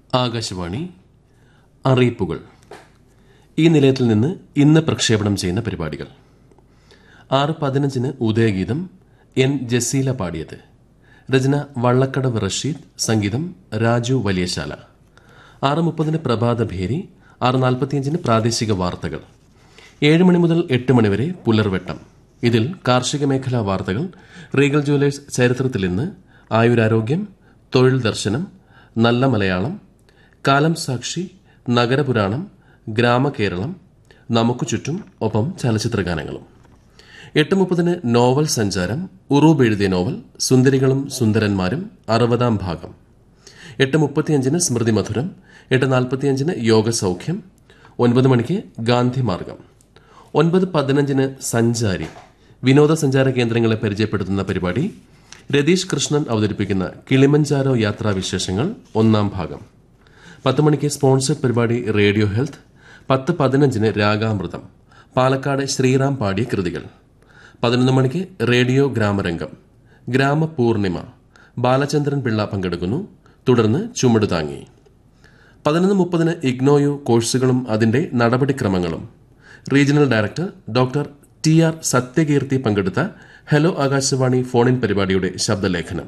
ആകാശവാണി അറിയിപ്പുകൾ ഈ നിലയത്തിൽ നിന്ന് ഇന്ന് പ്രക്ഷേപണം ചെയ്യുന്ന പരിപാടികൾ ആറ് പതിനഞ്ചിന് ഉദയഗീതം എൻ ജസീല പാടിയത് രചന വള്ളക്കടവ് റഷീദ് സംഗീതം രാജു വലിയശാല ആറ് മുപ്പതിന് പ്രഭാതഭേരി ആറ് നാൽപ്പത്തിയഞ്ചിന് പ്രാദേശിക വാർത്തകൾ ഏഴ് മണി മുതൽ എട്ട് മണി വരെ പുലർവെട്ടം ഇതിൽ കാർഷിക മേഖലാ വാർത്തകൾ റീഗൽ ജുവലേഴ്സ് ചരിത്രത്തിൽ ഇന്ന് ആയുരാരോഗ്യം തൊഴിൽ ദർശനം നല്ല മലയാളം കാലം സാക്ഷി നഗരപുരാണം ഗ്രാമകേരളം നമുക്ക് ചുറ്റും ഒപ്പം ചലച്ചിത്ര ഗാനങ്ങളും എട്ട് മുപ്പതിന് നോവൽ സഞ്ചാരം ഉറൂബ് എഴുതിയ നോവൽ സുന്ദരികളും സുന്ദരന്മാരും അറുപതാം ഭാഗം എട്ട് മുപ്പത്തിയഞ്ചിന് സ്മൃതി മധുരം എട്ട് നാൽപ്പത്തിയഞ്ചിന് യോഗസൗഖ്യം ഒൻപത് മണിക്ക് ഗാന്ധി മാർഗം ഒൻപത് പതിനഞ്ചിന് സഞ്ചാരി വിനോദസഞ്ചാര കേന്ദ്രങ്ങളെ പരിചയപ്പെടുത്തുന്ന പരിപാടി രതീഷ് കൃഷ്ണൻ അവതരിപ്പിക്കുന്ന കിളിമഞ്ചാരോ യാത്രാവിശേഷങ്ങൾ ഒന്നാം ഭാഗം പത്ത് മണിക്ക് സ്പോൺസർഡ് പരിപാടി റേഡിയോ ഹെൽത്ത് പത്ത് പതിനഞ്ചിന് രാഗാമൃതം പാലക്കാട് ശ്രീറാം പാടിയ കൃതികൾ പതിനൊന്ന് മണിക്ക് റേഡിയോ ഗ്രാമരംഗം ഗ്രാമപൂർണിമ ബാലചന്ദ്രൻ പിള്ള പങ്കെടുക്കുന്നു തുടർന്ന് ചുമട് താങ്ങി പതിനൊന്ന് മുപ്പതിന് ഇഗ്നോയു കോഴ്സുകളും അതിന്റെ നടപടിക്രമങ്ങളും regional director doctor T R Sathyakeerthi പങ്കെടുത്ത ഹലോ ആകാശവാണി ഫോൺ ഇൻ പരിപാടിയുടെ ശബ്ദലേഖനം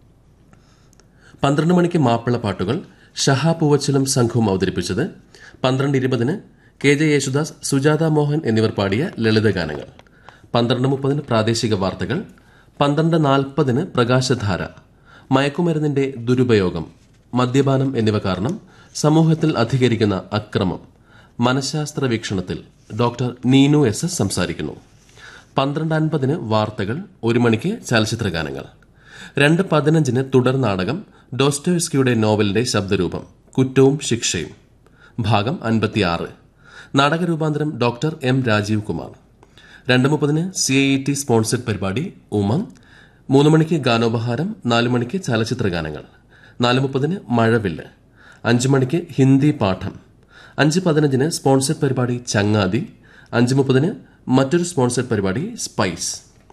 പന്ത്രണ്ട് മണിക്ക് മാപ്പിള പാട്ടുകൾ ഷഹാ പൂവച്ചലും സംഘവും അവതരിപ്പിച്ചത് പന്ത്രണ്ട് ഇരുപതിന് കെ ജെ യേശുദാസ് സുജാത മോഹൻ എന്നിവർ പാടിയ ലളിതഗാനങ്ങൾ പന്ത്രണ്ട് മുപ്പതിന് പ്രാദേശിക വാർത്തകൾ പന്ത്രണ്ട് നാൽപ്പതിന് പ്രകാശധാര മയക്കുമരുന്നിന്റെ ദുരുപയോഗം മദ്യപാനം എന്നിവ കാരണം സമൂഹത്തിൽ അധികരിക്കുന്ന അക്രമം മനഃശാസ്ത്ര വീക്ഷണത്തിൽ ഡോക്ടർ നീനു എസ് എസ് സംസാരിക്കുന്നു പന്ത്രണ്ട് അൻപതിന് വാർത്തകൾ ഒരു മണിക്ക് ചലച്ചിത്ര ഗാനങ്ങൾ രണ്ട് പതിനഞ്ചിന് തുടർ നാടകം ഡോസ്റ്റോസ്കിയുടെ നോവലിന്റെ ശബ്ദരൂപം കുറ്റവും ശിക്ഷയും ഭാഗം അൻപത്തിയാറ് നാടകരൂപാന്തരം ഡോക്ടർ എം രാജീവ് കുമാർ രണ്ട് മുപ്പതിന് സി ഐ ടി സ്പോൺസർഡ് പരിപാടി ഉമങ് മൂന്ന് മണിക്ക് ഗാനോപഹാരം നാല് മണിക്ക് ചലച്ചിത്ര ഗാനങ്ങൾ നാല് മുപ്പതിന് മഴവില്ല് അഞ്ച് മണിക്ക് ഹിന്ദി പാഠം അഞ്ച് പതിനഞ്ചിന് സ്പോൺസർഡ് പരിപാടി ചങ്ങാതി അഞ്ച് മുപ്പതിന് മറ്റൊരു സ്പോൺസർഡ് പരിപാടി സ്പൈസ്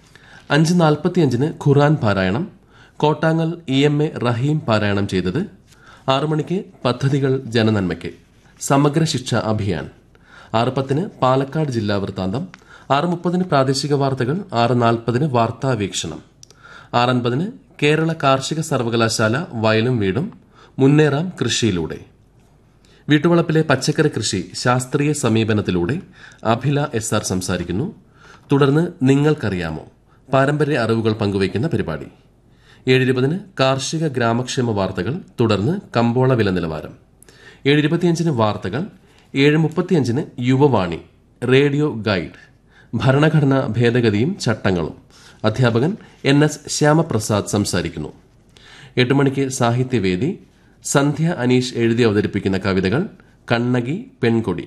അഞ്ച് നാൽപ്പത്തിയഞ്ചിന് ഖുറാൻ പാരായണം Kottangal E M A Rahim പാരായണം ചെയ്തത് ആറു മണിക്ക് പദ്ധതികൾ ജനനന്മയ്ക്ക് സമഗ്ര ശിക്ഷ അഭിയാൻ ആറ് പത്തിന് പാലക്കാട് ജില്ലാ വൃത്താന്തം ആറ് മുപ്പതിന് പ്രാദേശിക വാർത്തകൾ ആറ് നാൽപ്പതിന് വാർത്താ വീക്ഷണം ആറൻപതിന് കേരള കാർഷിക സർവകലാശാല വയലും വീടും മുന്നേറാം കൃഷിയിലൂടെ വീട്ടുവളപ്പിലെ പച്ചക്കറി കൃഷി ശാസ്ത്രീയ സമീപനത്തിലൂടെ അഭില എസ് ആർ സംസാരിക്കുന്നു തുടർന്ന് നിങ്ങൾക്കറിയാമോ പാരമ്പര്യ അറിവുകൾ പങ്കുവയ്ക്കുന്ന പരിപാടി ഏഴിരുപതിന് കാർഷിക ഗ്രാമക്ഷേമ വാർത്തകൾ തുടർന്ന് കമ്പോള വില നിലവാരം ഏഴിരുപത്തിയഞ്ചിന് വാർത്തകൾ ഏഴ് മുപ്പത്തിയഞ്ചിന് യുവവാണി റേഡിയോ ഗൈഡ് ഭരണഘടനാ ഭേദഗതിയും ചട്ടങ്ങളും അധ്യാപകൻ എൻ എസ് ശ്യാമപ്രസാദ് സംസാരിക്കുന്നു എട്ട് മണിക്ക് സാഹിത്യവേദി സന്ധ്യ അനീഷ് എഴുതി അവതരിപ്പിക്കുന്ന കവിതകൾ കണ്ണകി പെൺകൊടി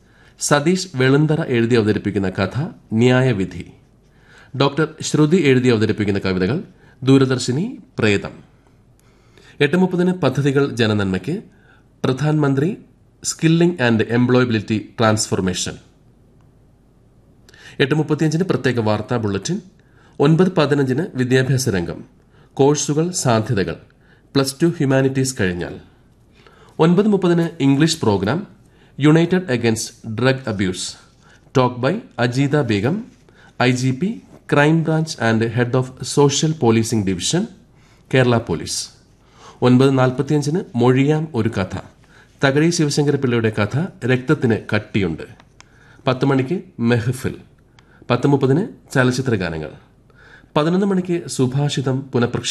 സതീഷ് വെളുന്തറ എഴുതി അവതരിപ്പിക്കുന്ന കഥ ന്യായവിധി ഡോക്ടർ ശ്രുതി എഴുതി അവതരിപ്പിക്കുന്ന കവിതകൾ ദൂരദർശിനി പ്രേതം എട്ട് മുപ്പതിന് പദ്ധതികൾ ജനനന്മയ്ക്ക് പ്രധാനമന്ത്രി സ്കില്ലിംഗ് ആൻഡ് എംപ്ലോയബിലിറ്റി ട്രാൻസ്ഫോർമേഷൻ എട്ട് മുപ്പത്തിയഞ്ചിന് പ്രത്യേക വാർത്താ ബുള്ളറ്റിൻ ഒൻപത് പതിനഞ്ചിന് വിദ്യാഭ്യാസ രംഗം കോഴ്സുകൾ സാധ്യതകൾ പ്ലസ് ടു ഹ്യൂമാനിറ്റീസ് കഴിഞ്ഞാൽ ഒൻപത് മുപ്പതിന് English program united against drug abuse talk by Ajitha Begum I G P crime branch and head of social policing division Kerala police ഒൻപത് നാൽപ്പത്തിയഞ്ചിന് മൊഴിയാം ഒരു കഥ തകഴി ശിവശങ്കരപിള്ളയുടെ കഥ രക്തത്തിന് കട്ടിയുണ്ട് പത്ത് മണിക്ക് മെഹഫിൽ പത്ത് മുപ്പതിന് ചലച്ചിത്ര ഗാനങ്ങൾ പതിനൊന്ന് മണിക്ക് സുഭാഷിതം പുനഃപ്രക്ഷേപണം